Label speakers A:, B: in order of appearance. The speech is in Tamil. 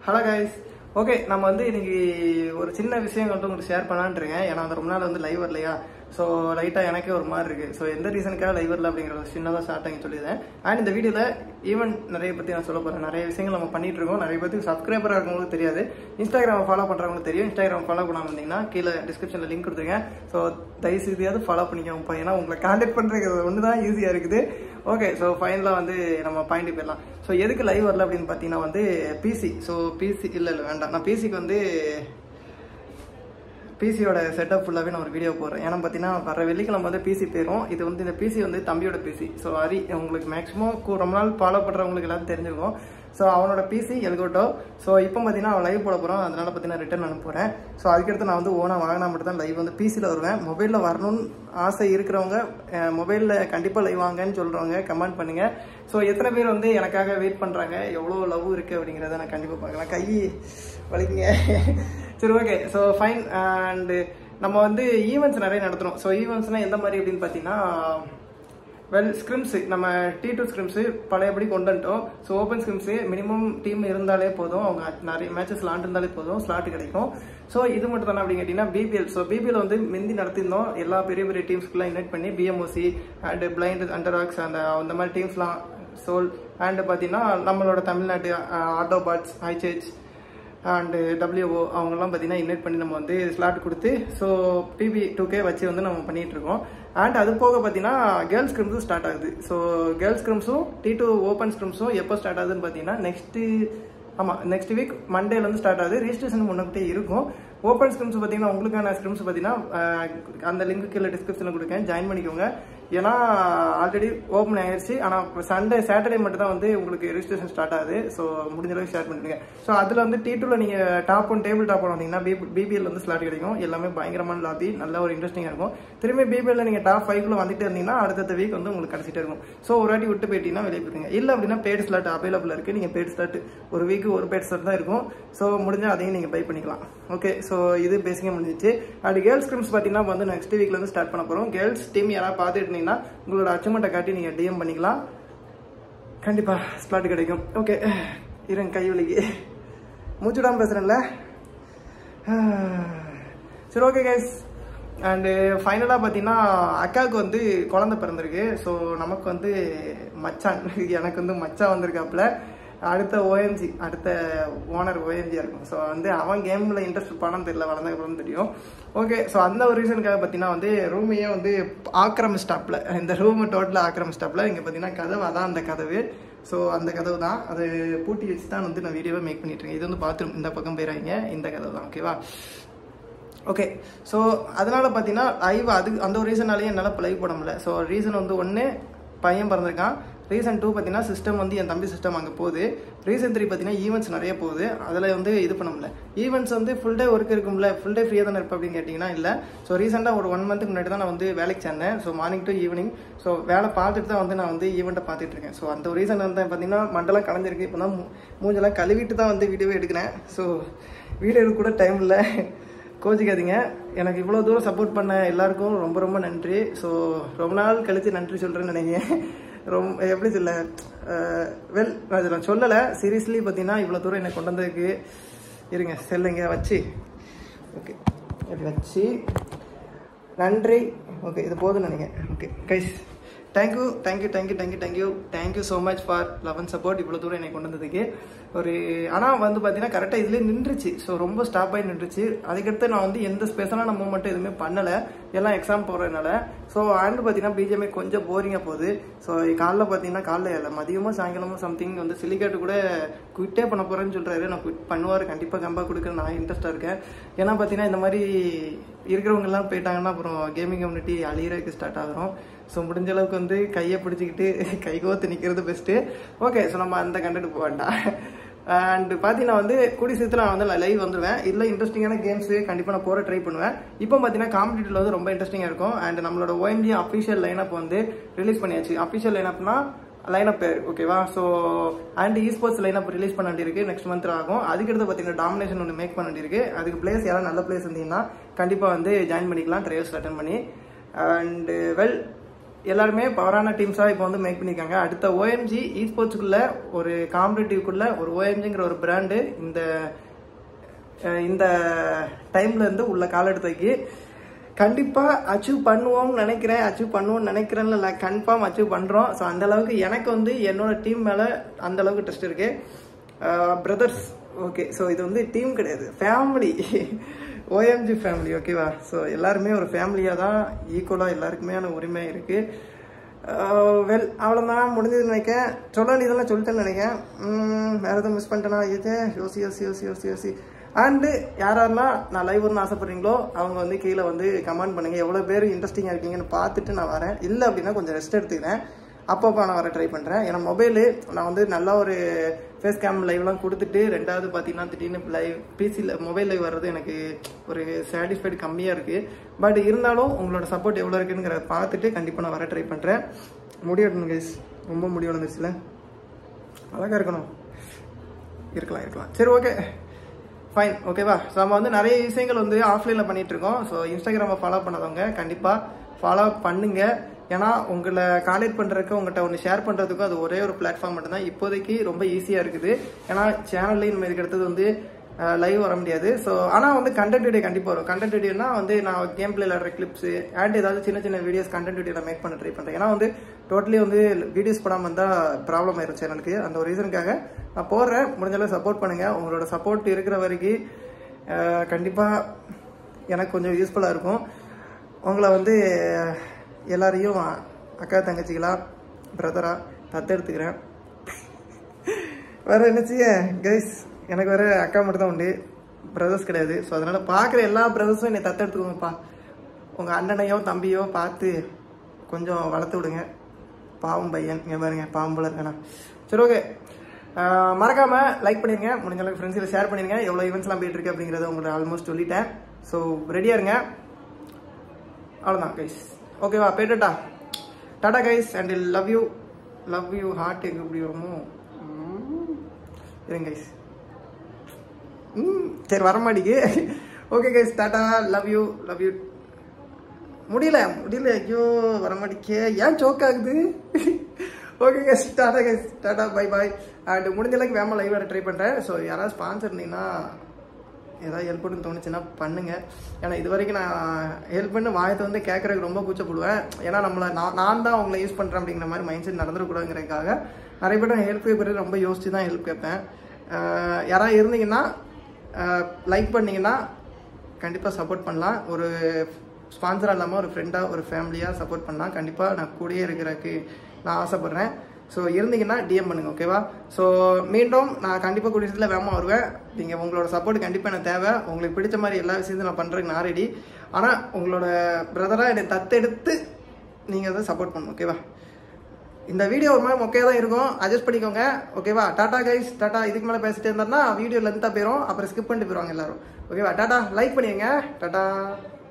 A: ஹலோ கைஸ் ஓகே நம்ம வந்து இன்னைக்கு ஒரு சின்ன விஷயம் மட்டும் உங்களுக்கு ஷேர் பண்ணலான்னு இருக்கேன் ஏன்னா அந்த ரொம்ப நாள் வந்து லைவ் வரலையா ஸோ லைட்டாக எனக்கே ஒரு மாதிரி இருக்கு ஸோ எந்த ரீசனுக்காக லைவ் வரல அப்படிங்கிற ஒரு சின்னதாக ஸ்டார்டிங் சொல்லிடுறேன் அண்ட் இந்த வீடியோவில் ஈவெண்ட் நிறைய பற்றி நான் சொல்ல போகிறேன் நிறைய விஷயங்கள் நம்ம பண்ணிட்டு இருக்கோம் நிறைய பேருக்கு சப்ஸ்கிரைபராக இருக்கவங்களுக்கு தெரியாது இன்ஸ்டாகிராம் ஃபாலோ பண்ணுறவங்களுக்கு தெரியும் இன்ஸ்டாகிராம் ஃபாலோ பண்ணாமல் இருந்தீங்கன்னா கீழே டிஸ்கிரிப்ஷனில் லிங்க் கொடுத்துருக்கேன் ஸோ தயவு செய்தியாவது ஃபாலோ பண்ணிக்கோங்க ஏன்னா உங்களை கான்டாக்ட் பண்ணுறது ஒன்று தான் ஈஸியாக இருக்குது ஓகே ஸோ ஃபைனலாக வந்து நம்ம பாயிண்ட் போயிடலாம் ஸோ எதுக்கு லைவ் வரல அப்படின்னு பார்த்தீங்கன்னா வந்து பிசி ஸோ பிசி இல்லை இல்லை வேண்டாம் நான் பிசிக்கு வந்து பிசியோட செட்டப் ஃபுல்லாகவே நான் ஒரு வீடியோ போடுறேன் ஏன்னா பார்த்தீங்கன்னா வர வெள்ளிக்கிழமை வந்து பிசி போயிடும் இது வந்து இந்த பிசி வந்து தம்பியோட பிசி ஸோ ஹரி உங்களுக்கு மேக்ஸிமம் ரொம்ப நாள் ஃபாலோ பண்ணுறவங்களுக்கு எல்லாரும் தெரிஞ்சிருக்கும் ஸோ அவனோட பிசி எல்கோட்டோ ஸோ இப்போ பார்த்தீங்கன்னா அவன் லைவ் போட போகிறான் அதனால பார்த்தீங்கன்னா ரிட்டர்ன் அனுப்புகிறேன் ஸோ அதுக்கடுத்து நான் வந்து ஓனாக வாங்கினா மட்டும் தான் லைவ் வந்து பிசியில் வருவேன் மொபைலில் வரணும்னு ஆசை இருக்கிறவங்க மொபைலில் கண்டிப்பாக லைவ் வாங்கன்னு சொல்கிறவங்க கமெண்ட் பண்ணுங்கள் ஸோ எத்தனை பேர் வந்து எனக்காக வெயிட் பண்ணுறாங்க எவ்வளோ லவ் இருக்குது அப்படிங்கிறத நான் கண்டிப்பாக பார்க்கலாம் கை வலிக்குங்க சரி ஓகே ஸோ ஃபைன் அண்டு நம்ம வந்து ஈவெண்ட்ஸ் நிறைய நடத்துகிறோம் ஸோ ஈவெண்ட்ஸ்னால் எந்த மாதிரி அப்படின்னு பார்த்தீங்கன்னா வெல் ஸ்கிரிம்ஸ் நம்ம டி டூ ஸ்கிரிம்ஸ் பழையபடி கொண்டு வந்துட்டோம் so open scrims minimum team இருந்தாலே போதும் அவங்க நிறைய மேட்சஸ் இருந்தாலே போதும் ஸ்லாட் கிடைக்கும் ஸோ இது மட்டும் தானே அப்படின்னு கேட்டிங்கன்னா பிபிஎல் ஸோ பிபிஎல் வந்து முந்தி நடத்திருந்தோம் எல்லா பெரிய பெரிய டீம்ஸ்க்குலாம் இன்வைட் பண்ணி பிஎம்ஓசி அண்ட் பிளைண்ட் அண்டராக்ஸ் அந்த அந்த மாதிரி டீம்ஸ்லாம் சோல் அண்ட் பார்த்தீங்கன்னா நம்மளோட தமிழ்நாட்டு ஆட்டோ பாட்ஸ் ஹைச்சேஜ் அண்டு டபிள்யூஓ அவங்கெல்லாம் பார்த்தீங்கன்னா இன்வைட் பண்ணி நம்ம வந்து ஸ்லாட் கொடுத்து ஸோ பிபி டூ கே வச்சு வந்து நம்ம பண்ணிட்டு இருக்கோம் அண்ட் அது போக பார்த்தீங்கன்னா கேர்ள்ஸ் ஸ்கிரிம்ஸும் ஸ்டார்ட் ஆகுது ஸோ கேர்ள்ஸ் ஸ்கிரிம்ஸும் டி டூ ஓப்பன் ஸ்கிரிம்ஸும் எப்போ ஸ்டார்ட் ஆகுதுன்னு பார்த்தீங்கன்னா நெக்ஸ்ட்டு ஆமாம் நெக்ஸ்ட் வீக் மண்டேலேருந்து ஸ்டார்ட் ஆகுது ரிஜிஸ்ட்ரேஷன் முன்னக்கிட்டே இருக்கும் ஓப்பன் ஸ்கிரிம்ஸ் பார்த்தீங்கன்னா உங்களுக்கான ஸ்கிரிம்ஸ் பார்த்தீங்கன்னா அந்த லிங்க் கீழே டிஸ்கிரிப்ஷனில் கொடுக்கேன் ஜாயின் பண்ணிக்கோங்க ஏன்னா ஆல்ரெடி ஓப்பன் ஆயிடுச்சு ஆனால் சண்டே சாட்டர்டே மட்டும் தான் வந்து உங்களுக்கு ரிஜிஸ்ட்ரேஷன் ஸ்டார்ட் ஆகுது ஸோ முடிஞ்ச அளவுக்கு ஷேர் பண்ணிடுங்க ஸோ அதில் வந்து டி டூவில் நீங்கள் top one table top one வந்தீங்கன்னா பிபிஎல் வந்து ஸ்லாட் கிடைக்கும் எல்லாமே பயங்கரமான லாபி நல்ல ஒரு இன்ட்ரெஸ்டிங்காக இருக்கும் திரும்பி பிபிஎல்ல நீங்கள் டாப் ஃபைவ்ல வந்துட்டு இருந்தீங்கன்னா அடுத்த வீக் வந்து உங்களுக்கு கிடச்சிட்டே இருக்கும் ஸோ ஒரு வாட்டி விட்டு போயிட்டீங்கன்னா வெளியே போயிருங்க இல்லை அப்படின்னா பேட் ஸ்லாட் அவைலபிள் இருக்குது நீங்கள் பேட் ஸ்லாட் ஒரு வீக்கு ஒரு பேட் ஸ்லாட் தான் இருக்கும் ஸோ முடிஞ்சால் அதையும் நீங்கள் பை பண்ணிக்கலாம் ஓகே ஸோ இது பேசிக்காக முடிஞ்சிச்சு அண்ட் கேர்ள்ஸ் ஸ்கிரிம்ஸ் பார்த்தீங்கன்னா வந்து நெக்ஸ்ட் வீக்லேருந்து ஸ்டார்ட் பண்ண போகிறோம் கேர்ள்ஸ் டீம் யாராவது பார்த்துட்டு இருந்தீங்கன்னா உங்களோட அச்சமெண்ட்டை காட்டி நீங்கள் டிஎம் பண்ணிக்கலாம் கண்டிப்பாக ஸ்லாட் கிடைக்கும் ஓகே இருங்க கை வலிக்கு மூச்சுடாமல் பேசுகிறேன்ல சரி ஓகே கைஸ் அண்டு ஃபைனலாக பார்த்தீங்கன்னா அக்காவுக்கு வந்து குழந்தை பிறந்திருக்கு ஸோ நமக்கு வந்து மச்சான் எனக்கு வந்து மச்சான் வந்திருக்காப்புல அடுத்த ஓஎம்ஜி அடுத்த ஓனர் ஓஎம்ஜியாக இருக்கும் ஸோ வந்து அவன் கேமில் இன்ட்ரெஸ்ட் பணம் தெரியல வளர்ந்ததுக்கப்புறம் தெரியும் ஓகே ஸோ அந்த ஒரு ரீசனுக்காக பார்த்தீங்கன்னா வந்து ரூமையே வந்து ஆக்கிரமிஸ்டாப்பில் இந்த ரூம் டோட்டலாக ஆக்கிரமிஸ்டாப்பில் இங்கே பார்த்தீங்கன்னா கதவு அதான் அந்த கதவு ஸோ அந்த கதவு தான் அது பூட்டி வச்சு தான் வந்து நான் வீடியோவை மேக் பண்ணிட்டுருக்கேன் இது வந்து பாத்ரூம் இந்த பக்கம் போயிடாங்க இந்த கதவு தான் ஓகேவா ஓகே ஸோ அதனால் பார்த்தீங்கன்னா லைவ் அது அந்த ஒரு ரீசனாலேயே என்னால் இப்போ லைவ் போட முடியல ஸோ ரீசன் வந்து ஒன்று பையன் பிறந்திருக்கான் ரீசன் டூ பார்த்தீங்கன்னா சிஸ்டம் வந்து என் தம்பி சிஸ்டம் அங்கே போகுது ரீசன் த்ரீ பார்த்தீங்கன்னா ஈவெண்ட்ஸ் நிறைய போகுது அதில் வந்து இது பண்ண முடியல ஈவெண்ட்ஸ் வந்து ஃபுல் டே ஒர்க் இருக்கும்ல ஃபுல் டே ஃப்ரீயாக தானே இருப்பேன் அப்படின்னு கேட்டிங்கன்னா இல்லை ஸோ ரீசெண்டாக ஒரு ஒன் மந்த்துக்கு முன்னாடி தான் நான் வந்து வேலைக்கு சேர்ந்தேன் so morning to evening so வேலை பார்த்துட்டு தான் வந்து நான் வந்து ஈவெண்ட்டை பார்த்துட்டு இருக்கேன் ஸோ அந்த ஒரு ரீசன் வந்து பார்த்தீங்கன்னா மண்டலம் கலைஞ்சிருக்கு இப்போ தான் மூஞ்செல்லாம் கழுவிட்டு தான் வந்து வீடியோவே எடுக்கிறேன் ஸோ வீடியோ எடுக்க கூட டைம் இல்லை கோச்சிக்காதீங்க எனக்கு இவ்வளோ தூரம் சப்போர்ட் பண்ண எல்லாருக்கும் ரொம்ப ரொம்ப நன்றி ஸோ ரொம்ப நாள் கழித்து நன்றி சொல்கிறேன்னு நினைக்கிறேன் ரொம்ப எப்படி சொல்ல வெல் அது நான் சொல்லலை சீரியஸ்லி பார்த்தீங்கன்னா இவ்வளோ தூரம் என்னை கொண்டு வந்ததுக்கு இருங்க செல்லுங்க வச்சு ஓகே இப்படி வச்சு நன்றி ஓகே இது போதும் நினைக்கிறேன் okay guys thank you thank you thank you thank you thank you thank you so much for love and support இவ்வளோ தூரம் என்னை கொண்டு வந்ததுக்கு ஒரு ஆனால் வந்து பார்த்தீங்கன்னா கரெக்டாக இதுலேயே நின்றுச்சு ஸோ ரொம்ப ஸ்டாப் ஆகி நின்றுச்சு அதுக்கடுத்து நான் வந்து எந்த ஸ்பெஷலான மூமெண்ட்டும் எதுவுமே பண்ணலை எல்லாம் எக்ஸாம் போகிறதுனால ஸோ ஆண்டு பார்த்தீங்கன்னா பிஜேபி கொஞ்சம் போரிங்காக போகுது ஸோ காலைல பார்த்தீங்கன்னா காலைல இல்லை மதியமும் சாயங்காலமும் சம்திங் வந்து சிலிக்காட்டு கூட குவிட்டே பண்ண போகிறேன்னு சொல்கிறாரு நான் குவிட் பண்ணுவார் கண்டிப்பாக கம்பா கொடுக்க நான் இன்ட்ரெஸ்ட்டாக இருக்கேன் ஏன்னா பார்த்தீங்கன்னா இந்த மாதிரி இருக்கிறவங்கெல்லாம் போயிட்டாங்கன்னா அப்புறம் கேமிங் கம்யூனிட்டி அழியறதுக்கு ஸ்டார்ட் ஆகிறோம் ஸோ முடிஞ்ச அளவுக்கு வந்து கையை பிடிச்சிக்கிட்டு கைகோத்து நிற்கிறது பெஸ்ட்டு ஓகே ஸோ நம்ம அந்த கண்டென்ட் போக வேண்டாம் அண்ட் பார்த்தீங்கன்னா வந்து கூடி சேர்த்து நான் வந்து லைவ் வந்துடுவேன் இதில் இன்ட்ரெஸ்டிங்கான கேம்ஸ் கண்டிப்பாக நான் போகிற ட்ரை பண்ணுவேன் இப்போ பார்த்தீங்கன்னா காம்படிட்டிவ்ல வந்து ரொம்ப இன்ட்ரெஸ்டிங்காக இருக்கும் அண்ட் நம்மளோட ஓஎம்ஜி அஃபிஷியல் லைனப் வந்து ரிலீஸ் பண்ணியாச்சு அஃபிஷியல் லைனப்னா லைனப் பேர் ஓகேவா so and esports lineup release பண்ண வேண்டியிருக்கு நெக்ஸ்ட் மந்த் ஆகும் அதுக்கடுத்து பார்த்தீங்கன்னா டாமினேஷன் ஒன்று மேக் பண்ண வேண்டியிருக்கு அதுக்கு பிளேஸ் யாராவது நல்ல பிளேஸ் இருந்தீங்கன்னா கண்டிப்பாக வந்து ஜாயின் பண்ணிக்கலாம் ட்ரையல்ஸ் அட்டன் பண்ணி அண்ட் வெல் எல்லாருமே பவரான டீம்ஸாக இப்போ வந்து மேக் பண்ணியிருக்காங்க அடுத்த ஓஎம்ஜி இ ஸ்போர்ட்ஸுக்குள்ள ஒரு காம்படிட்டிவ்க்குள்ள ஒரு ஓஎம்ஜிங்கிற ஒரு பிராண்டு இந்த அஹ், இந்த டைம்ல இருந்து உள்ள காலெடுத்து கண்டிப்பாக அச்சீவ் பண்ணுவோம்னு நினைக்கிறேன் அச்சீவ் பண்ணுவோம்னு நினைக்கிறேன்ல இல்லை கன்ஃபார்ம் அச்சீவ் பண்ணுறோம் ஸோ அந்த அளவுக்கு எனக்கு வந்து என்னோட டீம் மேலே அந்த அளவுக்கு ட்ரஸ்ட் இருக்கு பிரதர்ஸ் ஓகே ஸோ இது வந்து டீம் கிடையாது ஃபேமிலி ஓஎம்ஜி ஃபேமிலி ஓகேவா ஸோ எல்லாருமே ஒரு ஃபேமிலியாக தான் ஈக்குவலாக எல்லாருக்குமே உரிமை இருக்குது வெல் அவ்வளோதான் முடிஞ்சதுன்னு நினைக்கிறேன் சொல்ல வேண்டியதெல்லாம் சொல்லிட்டேன்னு நினைக்கிறேன் உம், வேற எதுவும் மிஸ் பண்ணிட்டேனா இது யோசி யோசி யோசி யோசி யோசி அண்டு யார் யாரெல்லாம் நான் லைவ் வரணும்னு ஆசைப்படுறீங்களோ அவங்க வந்து கீழே வந்து கமெண்ட் பண்ணுங்கள் எவ்வளோ பேர் இன்ட்ரெஸ்டிங்காக இருக்கீங்கன்னு பார்த்துட்டு நான் வரேன் இல்லை அப்படின்னா கொஞ்சம் ரெஸ்ட் எடுத்துக்கிறேன் அப்பப்போ நான் வர ட்ரை பண்ணுறேன் ஏன்னா மொபைலு நான் வந்து நல்லா ஒரு ஃபேஸ் கேம் லைவ்லாம் கொடுத்துட்டு ரெண்டாவது பார்த்தீங்கன்னா திடீர்னு லைவ் பிசியில் மொபைல் லைவ் வர்றது எனக்கு ஒரு சாட்டிஸ்ஃபைடு கம்மியாக இருக்குது பட் இருந்தாலும் உங்களோட சப்போர்ட் எவ்வளோ இருக்குங்கிறத பார்த்துட்டு கண்டிப்பாக நான் வர ட்ரை பண்ணுறேன் முடியணும் கைஸ் ரொம்ப முடி வந்துருச்சுல அழகாக இருக்கணும் இருக்கலாம் இருக்கலாம் சரி ஓகே ஃபைன் ஓகேவா ஸோ நம்ம வந்து நிறைய விஷயங்கள் வந்து ஆஃப்லைனில் பண்ணிட்டு இருக்கோம் ஸோ இன்ஸ்டாகிராமை ஃபாலோ பண்ணாதவங்க கண்டிப்பாக ஃபாலோ பண்ணுங்க ஏன்னா உங்களை கான்டெக்ட் பண்ணுறதுக்கு உங்கள்கிட்ட ஒன்று ஷேர் பண்ணுறதுக்கும் அது ஒரே ஒரு பிளாட்ஃபார்ம் மட்டும்தான் இப்போதைக்கு ரொம்ப ஈஸியாக இருக்குது ஏன்னா சேனல்லையும் நம்ம இதுக்கு அடுத்தது வந்து லைவ் வர முடியாது ஸோ ஆனால் வந்து கண்டென்ட் வீடியோ கண்டிப்பாக வரும் கண்டென்ட் வீடியோனா வந்து நான் கேம் பிளே விளாடுற கிளிப்ஸ் அண்ட் ஏதாவது சின்ன சின்ன வீடியோஸ் கண்டென்ட் வீடியோவில் மேக் பண்ண ட்ரை பண்ணுறேன் ஏன்னா வந்து டோட்டலி வந்து வீடியோஸ் போடாமல் இருந்தால் ப்ராப்ளம் ஆயிரும் சேனலுக்கு அந்த ஒரு ரீசனுக்காக நான் போடுறேன் முடிஞ்ச அளவு சப்போர்ட் பண்ணுங்கள் உங்களோட சப்போர்ட் இருக்கிற வரைக்கும் கண்டிப்பாக எனக்கு கொஞ்சம் யூஸ்ஃபுல்லாக இருக்கும் உங்களை வந்து எல்லாரையும் அக்கா தங்கச்சிகளா பிரதரா தத்தெடுத்துக்கிறேன் வேற என்ன செய்ய கைஸ் எனக்கு வேற அக்கா மட்டும் தான் உண்டு பிரதர்ஸ் கிடையாது ஸோ அதனால பார்க்குற எல்லா பிரதர்ஸும் என்னை தத்தெடுத்துக்கோங்கப்பா உங்கள் அண்ணனையோ தம்பியோ பார்த்து கொஞ்சம் வளர்த்து விடுங்க பாவம் பையன் இங்கே பாருங்க பாவம் போல இருக்கானா சரி ஓகே மறக்காம லைக் பண்ணிருங்க முடிஞ்ச அளவுக்கு ஃப்ரெண்ட்ஸில் ஷேர் பண்ணிருங்க எவ்வளோ ஈவெண்ட்ஸ்லாம் போயிட்டு இருக்கு அப்படிங்கிறத உங்களுக்கு ஆல்மோஸ்ட் சொல்லிட்டேன் ஸோ ரெடியாக இருங்க அவ்வளோதான் கைஸ் ஓகேவா போயிட்டுட்டா tata guys and love you love you heart எங்க எப்படி வருமோ ம். இருங்க கைஸ் ம் சரி வர மாட்டேங்கு okay guys tata love you love you முடியல முடியல ஐயோ வர மாட்டேங்க ஏன் சோக் ஆகுது okay guys tata guys tata bye bye and முடிஞ்ச அளவுக்கு வேமா லைவ் ட்ரை பண்ணுறேன் ஸோ யாராவது ஸ்பான்சர் இருந்தீங்கன்னா ஏதாவது ஹெல்ப் பண்ணு தோணுச்சுன்னா பண்ணுங்க ஏன்னா இது வரைக்கும் நான் ஹெல்ப் பண்ணி வாயத்தை வந்து கேட்கறதுக்கு ரொம்ப கூச்சப்படுவேன் ஏன்னா நம்மளை நான் நான் தான் அவங்கள யூஸ் பண்ணுறேன் அப்படிங்கிற மாதிரி மைண்ட் செட் நடந்துடக்கூடாதுங்கிறதுக்காக நிறைய பேர் ஹெல்ப் கேட்பறது ரொம்ப யோசிச்சு தான் ஹெல்ப் கேட்பேன் அஹ் யாராவது இருந்தீங்கன்னா லைக் பண்ணீங்கன்னா கண்டிப்பாக சப்போர்ட் பண்ணலாம் ஒரு ஸ்பான்சராக இல்லாமல் ஒரு ஃப்ரெண்டாக ஒரு ஃபேமிலியாக சப்போர்ட் பண்ணலாம் கண்டிப்பாக நான் கூடயே இருக்கிறதுக்கு நான் ஆசைப்பட்றேன் ஸோ இருந்தீங்கன்னா டிஎம் பண்ணுங்க ஓகேவா ஸோ மீண்டும் நான் கண்டிப்பாக கூடிய சீக்கிரத்தில் வேகமாக வருவேன் நீங்கள் உங்களோட சப்போர்ட் கண்டிப்பாக எனக்கு தேவை உங்களுக்கு பிடிச்ச மாதிரி எல்லா விஷயத்தையும் நான் பண்ணுறதுக்கு நான் ரெடி ஆனால் உங்களோட பிரதராக என்னை தத்தெடுத்து நீங்கள் அதை சப்போர்ட் பண்ணணும் ஓகேவா இந்த வீடியோ ஒரு மாதிரி மொக்கையாக தான் இருக்கும் அட்ஜஸ்ட் பண்ணிக்கோங்க ஓகேவா டாடா கைஸ் டாடா இதுக்கு மேலே பேசிட்டே இருந்தோம்னா வீடியோ லென்த்தாக போயிடும் அப்புறம் ஸ்கிப் பண்ணிட்டு போயிடுவாங்க எல்லாரும் ஓகேவா டாடா லைக் பண்ணிடுங்க டாடா